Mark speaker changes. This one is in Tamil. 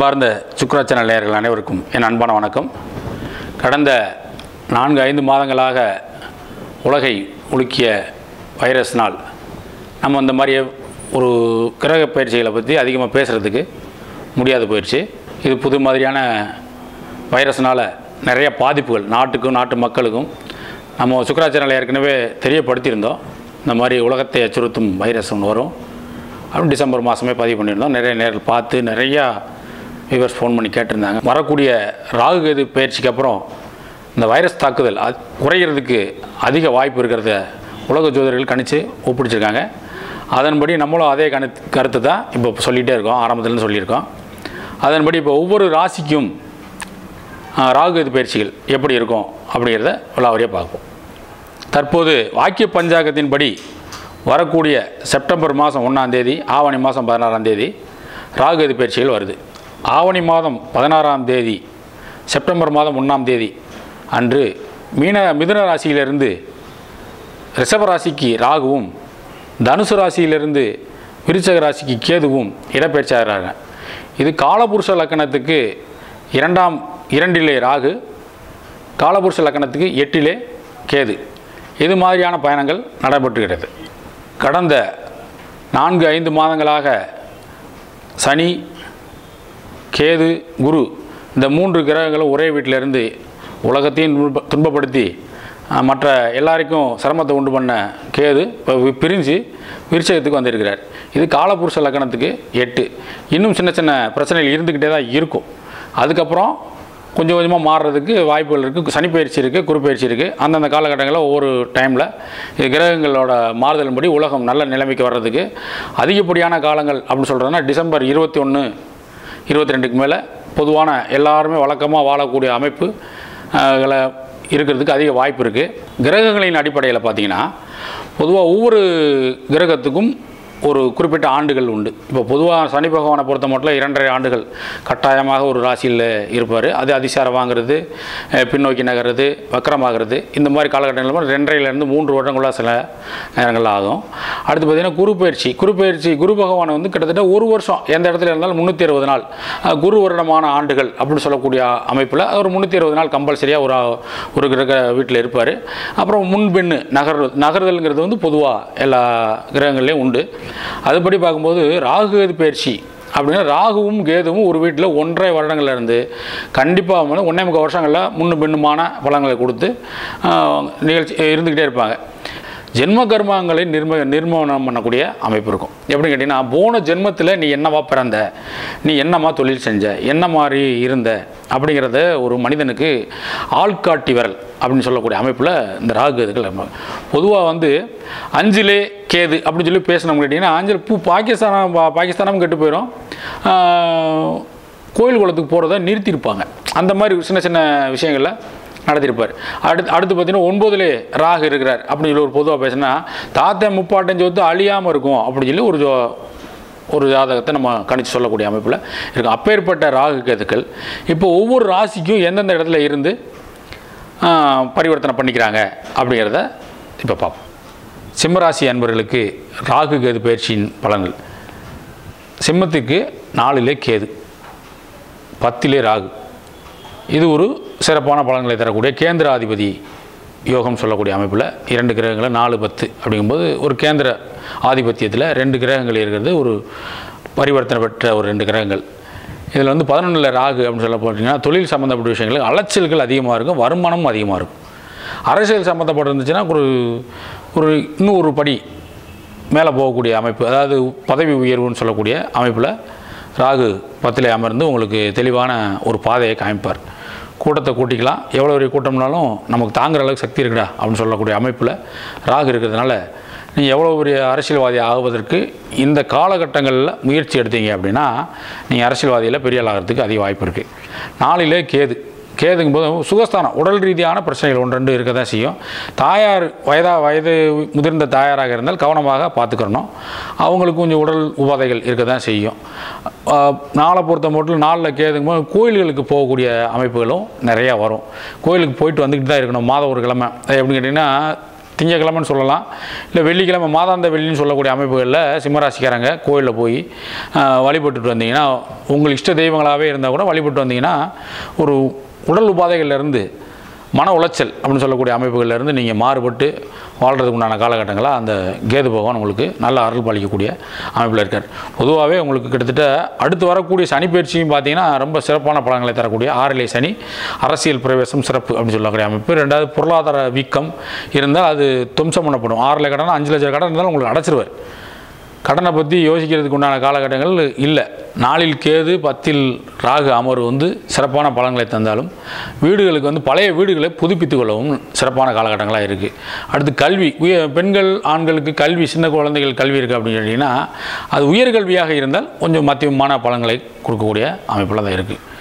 Speaker 1: அன்பார்ந்த சுக்ரா சேனல் நேயர்கள் அனைவருக்கும் என் அன்பான வணக்கம் கடந்த நான்கு ஐந்து மாதங்களாக உலகை உலுக்கிய வைரஸ்னால் நம்ம இந்த மாதிரி ஒரு கிரக பயிற்சிகளை பற்றி அதிகமாக பேசுகிறதுக்கு முடியாது போயிடுச்சு இது புது மாதிரியான வைரஸ்னால் நிறைய பாதிப்புகள் நாட்டுக்கும் நாட்டு மக்களுக்கும் நம்ம சுக்ரா சேனலை ஏற்கனவே தெரியப்படுத்தியிருந்தோம் இந்த மாதிரி உலகத்தை அச்சுறுத்தும் வைரஸ் ஒன்று வரும் அப்படின்னு டிசம்பர் மாதமே பதிவு பண்ணியிருந்தோம் நிறைய நேரில் பார்த்து நிறையா வியூவர்ஸ் ஃபோன் பண்ணி கேட்டிருந்தாங்க வரக்கூடிய ராகு கேது பயிற்சிக்கு அப்புறம் இந்த வைரஸ் தாக்குதல் அது குறைகிறதுக்கு அதிக வாய்ப்பு இருக்கிறத உலக ஜோதிடர்கள் கணிச்சு ஒப்பிடிச்சிருக்காங்க அதன்படி நம்மளும் அதே கணு கருத்து தான் இப்போ சொல்லிகிட்டே இருக்கோம் ஆரம்பத்துலேருந்து சொல்லியிருக்கோம் அதன்படி இப்போ ஒவ்வொரு ராசிக்கும் ஆ, ராகு கேது பயிற்சிகள் எப்படி இருக்கும் அப்படிங்கிறத விளாவரியாக பார்ப்போம் தற்போது வாக்கிய பஞ்சாங்கத்தின்படி வரக்கூடிய செப்டம்பர் மாதம் ஒன்றாம் தேதி ஆவணி மாதம் பதினாறாம் தேதி ராகுகதி பயிற்சிகள் வருது ஆவணி மாதம் பதினாறாம் தேதி செப்டம்பர் மாதம் ஒன்றாம் தேதி அன்று மீன மிதுன ராசியிலிருந்து ரிஷப ராசிக்கு ராகுவும் தனுசு ராசியிலிருந்து விருச்சக ராசிக்கு கேதுவும் இடப்பெயர்ச்சி ஆகிறாங்க இது காலபுருஷ லக்கணத்துக்கு இரண்டாம் இரண்டிலே ராகு காலபுருஷ லக்கணத்துக்கு எட்டிலே கேது இது மாதிரியான பயணங்கள் நடைபெற்றுகிறது கடந்த நான்கு ஐந்து மாதங்களாக சனி கேது குரு இந்த மூன்று கிரகங்களும் ஒரே வீட்டிலிருந்து உலகத்தையும் துன்ப- துன்பப்படுத்தி அஹ், மற்ற எல்லாருக்கும் சிரமத்தை உண்டு பண்ண கேது இப்போ வி- பிரிஞ்சு விருச்சகத்துக்கு வந்திருக்கிறார் இது காலபுருஷ லக்கணத்துக்கு எட்டு இன்னும் சின்ன சின்ன பிரச்சனைகள் இருந்துக்கிட்டே தான் இருக்கும் அதுக்கப்புறம் கொஞ்சம் கொஞ்சமாக மாறுறதுக்கு வாய்ப்புகள் இருக்குது சனி பயிற்சி இருக்குது குரு பயிற்சி இருக்குது அந்தந்த காலகட்டங்களில் ஒவ்வொரு டைமில் இது கிரகங்களோட மாறுதலின்படி உலகம் நல்ல நிலைமைக்கு வர்றதுக்கு அதிகப்படியான காலங்கள் அப்படின்னு சொல்கிறதுனா டிசம்பர் இருபத்தி ஒன்று இருபத்தி ரெண்டுக்கு மேலே பொதுவான எல்லாருமே வழக்கமாக வாழக்கூடிய அமைப்பு அஹ், களை இருக்கிறதுக்கு அதிக வாய்ப்பு இருக்குது கிரகங்களின் அடிப்படையில் பார்த்தீங்கன்னா பொதுவாக ஒவ்வொரு கிரகத்துக்கும் ஒரு குறிப்பிட்ட ஆண்டுகள் உண்டு இப்போ பொதுவாக சனி பகவானை பொறுத்த மட்டும் இரண்டரை ஆண்டுகள் கட்டாயமாக ஒரு ராசியில் இருப்பார் அது அதிசாரம் வாங்குறது அஹ், பின்னோக்கி நகர்றது வக்கரமாகிறது இந்த மாதிரி காலகட்டங்களில் ரெண்டரைலேருந்து மூன்று வருடங்களா சில நேரங்கள் ஆகும் அடுத்து பார்த்திங்கன்னா குரு பயிற்சி குரு பயிற்சி குரு பகவான் வந்து கிட்டத்தட்ட ஒரு வருஷம் எந்த இடத்துல இருந்தாலும் முந்நூற்றி அறுபது நாள் அஹ், குரு வருடமான ஆண்டுகள் அப்படின்னு சொல்லக்கூடிய அமைப்பில் ஒரு முந்நூற்றி அறுபது நாள் கம்பல்சரியாக ஒரு ஒரு கிரக வீட்டில் இருப்பார் அப்புறம் முன்பின்னு நகர் நகர்தல்ங்கிறது வந்து பொதுவாக எல்லா கிரகங்கள்லேயும் உண்டு அதுபடி பார்க்கும்போது ராகு கேது பயிற்சி அப்படின்னா ராகுவும் கேதுவும் ஒரு வீட்டில் ஒன்றரை வருடங்கள்ல இருந்து கண்டிப்பாக வந்து ஒன்றே முக்கால் வருஷங்களில் முன்னு பின்னுமான பலன்களை கொடுத்து ஆஹ், நிகழ்ச்சி இருந்துக்கிட்டே இருப்பாங்க ஜென்ம கர்மங்களை நிர்ம நிர்மூலனம் பண்ணக்கூடிய அமைப்பு இருக்கும் எப்படின்னு கேட்டிங்கன்னா போன ஜென்மத்தில் நீ என்னவா பிறந்த நீ என்னமா தொழில் செஞ்ச என்ன மாதிரி இருந்த அப்படிங்கிறத ஒரு மனிதனுக்கு ஆள்காட்டி விரல் அப்படின்னு சொல்லக்கூடிய அமைப்பில் இந்த ராகு கேதுகள் இருப்பாங்க பொதுவாக வந்து அஞ்சிலே கேது அப்படின்னு சொல்லி பேசணும் கேட்டிங்கன்னா அஞ்சில் பூ பாகிஸ்தானம் பா- பாகிஸ்தானம் கெட்டு போயிடும் ஆஹ், கோயில் குளத்துக்கு போகிறத நிறுத்தியிருப்பாங்க அந்த மாதிரி சின்ன சின்ன விஷயங்களில் நடத்தியிருப்பார் அடுத்து அடுத்து பார்த்தீங்கன்னா ஒன்பதுலே ராகு இருக்கிறார் அப்படின்னு சொல்லி ஒரு பொதுவாக பேசினா தாத்தன் முப்பாட்டன் சொத்து அழியாமல் இருக்கும் அப்படின்னு சொல்லி ஒரு ஜோ ஒரு ஜாதகத்தை நம்ம கணிச்சு சொல்லக்கூடிய அமைப்பில் இருக்கும் அப்பேற்பட்ட ராகு கேதுக்கள் இப்போ ஒவ்வொரு ராசிக்கும் எந்தெந்த இடத்துல இருந்து ஆஹ், பரிவர்த்தனை பண்ணிக்கிறாங்க அப்படிங்கிறத இப்போ பார்ப்போம் சிம்மராசி அன்பர்களுக்கு ராகு கேது பயிற்சியின் பலன்கள் சிம்மத்துக்கு நாலிலே கேது பத்திலே ராகு இது ஒரு சிறப்பான பலன்களை தரக்கூடிய கேந்திராதிபதி யோகம் சொல்லக்கூடிய அமைப்பில் இரண்டு கிரகங்களை நாலு பத்து அப்படிங்கும்போது ஒரு கேந்திர ஆதிபத்தியத்தில் ரெண்டு கிரகங்கள் இருக்கிறது ஒரு பரிவர்த்தனை பெற்ற ஒரு ரெண்டு கிரகங்கள் இதில் வந்து பதினொன்றில் ராகு அப்படின்னு சொல்ல போட்டிங்கன்னா தொழில் சம்மந்தப்பட்ட விஷயங்களுக்கு அலைச்சல்கள் அதிகமாக இருக்கும் வருமானமும் அதிகமாக இருக்கும் அரசியல் சம்மந்தப்பட்டு இருந்துச்சுன்னா ஒரு ஒரு இன்னும் ஒரு படி மேலே போகக்கூடிய அமைப்பு அதாவது பதவி உயர்வுன்னு சொல்லக்கூடிய அமைப்பில் ராகு பத்திலே அமர்ந்து உங்களுக்கு தெளிவான ஒரு பாதையை காமிப்பார் கூட்டத்தை கூட்டிக்கலாம் எவ்வளோ பெரிய கூட்டம்னாலும் நமக்கு தாங்குற அளவுக்கு சக்தி இருக்குடா அப்படின்னு சொல்லக்கூடிய அமைப்பில் ராகு இருக்கிறதுனால நீங்கள் எவ்வளோ பெரிய அரசியல்வாதி ஆகுவதற்கு இந்த காலகட்டங்களில் முயற்சி எடுத்தீங்க அப்படின்னா நீங்கள் அரசியல்வாதியில் பெரிய ஆள் ஆகிறதுக்கு அதிக வாய்ப்பு இருக்குது நாளிலே கேது கேதுங்கும் போது சுகஸ்தானம் உடல் ரீதியான பிரச்சனைகள் ஒன்று ரெண்டு இருக்க தான் செய்யும் தாயார் வயதா வயது முதிர்ந்த தாயாராக இருந்தால் கவனமாக பார்த்துக்கிறணும் அவங்களுக்கு கொஞ்சம் உடல் உபாதைகள் இருக்க தான் செய்யும் ஆஹ் நாளை பொறுத்த மட்டும் நாளில் கேதுங்கும் போது கோயில்களுக்கு போகக்கூடிய அமைப்புகளும் நிறையா வரும் கோயிலுக்கு போயிட்டு வந்துக்கிட்டு தான் இருக்கணும் மாதம் ஒரு கிழமை அது எப்படின்னு கேட்டிங்கன்னா திங்கக்கிழமைன்னு சொல்லலாம் இல்லை வெள்ளிக்கிழமை மாதாந்த வெள்ளின்னு சொல்லக்கூடிய அமைப்புகளில் சிம்மராசிக்காரங்க கோயிலில் போய் ஆஹ், வழிபட்டுட்டு வந்தீங்கன்னா உங்கள் இஷ்ட தெய்வங்களாகவே இருந்தால் கூட வழிபட்டு வந்தீங்கன்னா ஒரு உடல் உபாதைகள்ல இருந்து மன உளைச்சல் அப்படின்னு சொல்லக்கூடிய அமைப்புகள்ல இருந்து நீங்கள் மாறுபட்டு வாழ்கிறதுக்கு உண்டான காலகட்டங்களாக அந்த கேது பகவான் உங்களுக்கு நல்ல அருள் பாலிக்கக்கூடிய அமைப்பில் இருக்கார் பொதுவாகவே உங்களுக்கு கிட்டத்தட்ட அடுத்து வரக்கூடிய சனி பயிற்சியும் பார்த்தீங்கன்னா ரொம்ப சிறப்பான பலன்களை தரக்கூடிய ஆறிலே சனி அரசியல் பிரவேசம் சிறப்பு அப்படின்னு சொல்லக்கூடிய அமைப்பு ரெண்டாவது பொருளாதார வீக்கம் இருந்தால் அது தும்சம் பண்ணப்படும் ஆறில் கடன் அஞ்சு லட்சம் கடன் இருந்தாலும் உங்களுக்கு அடைச்சிருவார் கடனை பற்றி யோசிக்கிறதுக்கு உண்டான காலகட்டங்கள் இல்லை நாளில் கேது பத்தில் ராகு அமர்வு வந்து சிறப்பான பலன்களை தந்தாலும் வீடுகளுக்கு வந்து பழைய வீடுகளை புதுப்பித்துக் கொள்ளவும் சிறப்பான காலகட்டங்களாக இருக்குது அடுத்து கல்வி உய பெண்கள் ஆண்களுக்கு கல்வி சின்ன குழந்தைகள் கல்வி இருக்குது அப்படின்னு கேட்டிங்கன்னா அது உயர்கல்வியாக இருந்தால் கொஞ்சம் மத்தியமான பலன்களை கொடுக்கக்கூடிய அமைப்பில் தான் இருக்குது